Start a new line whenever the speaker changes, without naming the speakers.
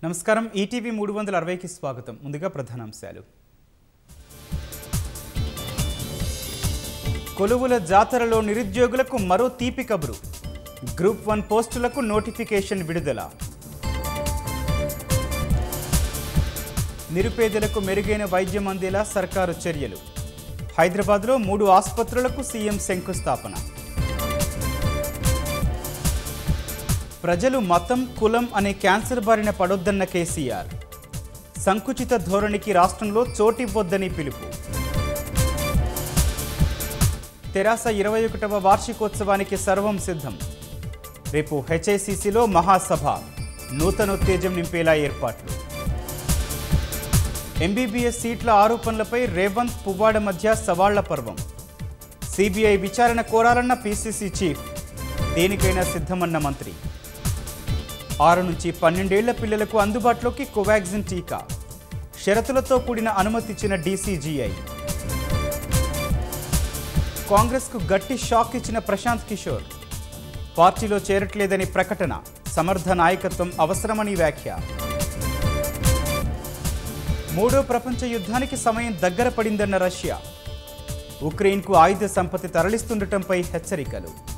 నమస్కారం ఈటీవీ మూడు వందల అరవైకి స్వాగతం ముందుగా ప్రధానాంశాలు కొలువుల జాతరలో నిరుద్యోగులకు మరో తీపి కబురు గ్రూప్ వన్ పోస్టులకు నోటిఫికేషన్ విడుదల నిరుపేదలకు మెరుగైన వైద్యం అందేలా సర్కారు చర్యలు హైదరాబాద్లో మూడు ఆసుపత్రులకు సీఎం శంకుస్థాపన ప్రజలు మతం కులం అనే క్యాన్సర్ బారిన పడొద్దన్న కేసీఆర్ సంకుచిత ధోరణికి రాష్ట్రంలో చోటివ్వొద్దని పిలుపు తెరాస ఇరవై ఒకటవ వార్షికోత్సవానికి సర్వం సిద్ధం రేపు హెచ్ఐసిసిలో మహాసభ నూతనోత్తేజం నింపేలా ఏర్పాట్లు ఎంబీబీఎస్ సీట్ల ఆరోపణలపై రేవంత్ పువ్వాడ మధ్య సవాళ్ల పర్వం సిబిఐ విచారణ కోరాలన్న పీసీసీ చీఫ్ దేనికైనా సిద్ధమన్న మంత్రి ఆరు నుంచి పన్నెండేళ్ల పిల్లలకు అందుబాటులోకి కోవాక్సిన్ టీకా షరతులతో కూడిన అనుమతిచ్చిన డీసీజీఐ కాంగ్రెస్కు గట్టి షాక్ ఇచ్చిన ప్రశాంత్ కిషోర్ పార్టీలో చేరట్లేదని ప్రకటన సమర్థ నాయకత్వం అవసరమని వ్యాఖ్య మూడో ప్రపంచ యుద్ధానికి సమయం దగ్గర పడిందన్న రష్యా ఉక్రెయిన్కు ఆయుధ సంపత్తి తరలిస్తుండటంపై హెచ్చరికలు